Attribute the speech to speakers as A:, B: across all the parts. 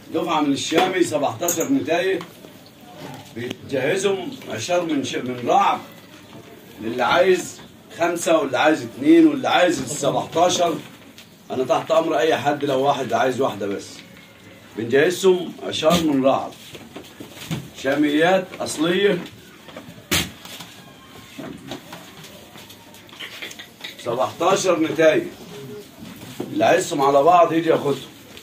A: دفعة من الشامي 17 نتاية بتجهزهم عشر من ش... من رعب للي عايز خمسة واللي عايز اتنين واللي عايز ال 17 أنا تحت أمر أي حد لو واحد عايز واحدة بس بنجهزهم عشر من رعب شاميات أصلية 17 نتاية اللي عايزهم على بعض يجي ياخدهم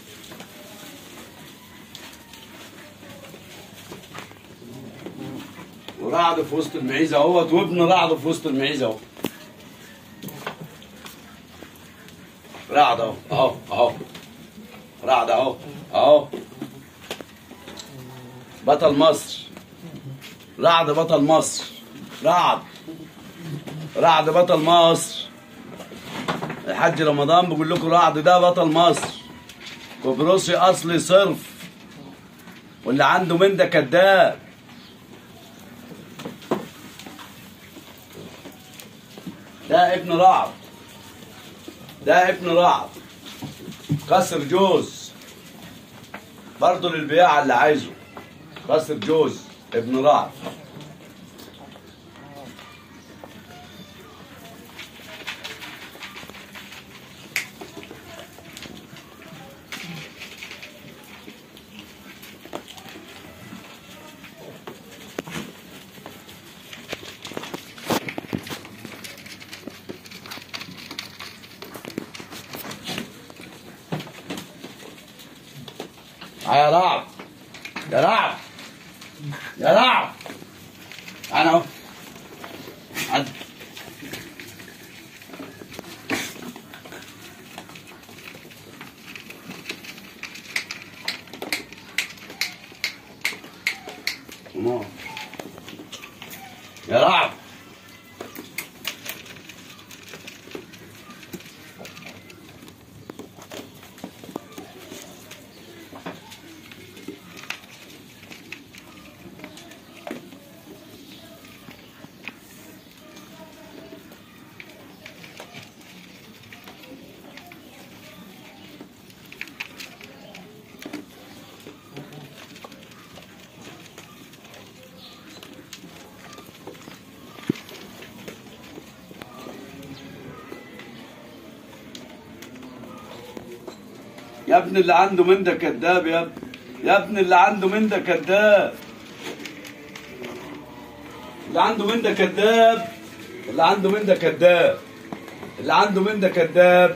A: ورعد في وسط المعيزة اهوت وابن رعد في وسط المعيزة اهو رعد اهو اهو اهو رعد اهو اهو بطل مصر رعد بطل مصر رعد رعد بطل مصر الحاج رمضان بيقول لكم رعد ده بطل مصر قبرصي اصلي صرف واللي عنده من ده كذاب ده ابن رعد ده ابن رعد قصر جوز برضه للبياع اللي عايزه قصر جوز ابن رعد يا رعب يا رعب يا رعب انا اهو عد نار. يا رعب يا ابن اللي عنده من ده كذاب يا ابن يا ابن اللي عنده من ده كذاب اللي عنده من ده كذاب اللي عنده من ده كذاب اللي عنده من ده كذاب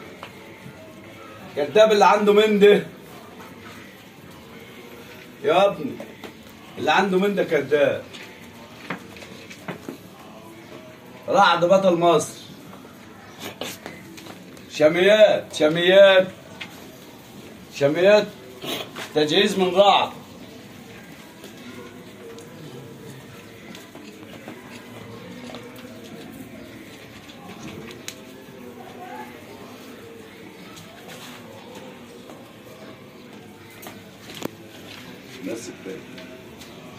A: كذاب اللي عنده من ده يا ابني اللي عنده من ده كذاب رعد بطل مصر شاميات شاميات شاميات تجهيز من رعد بس كفايه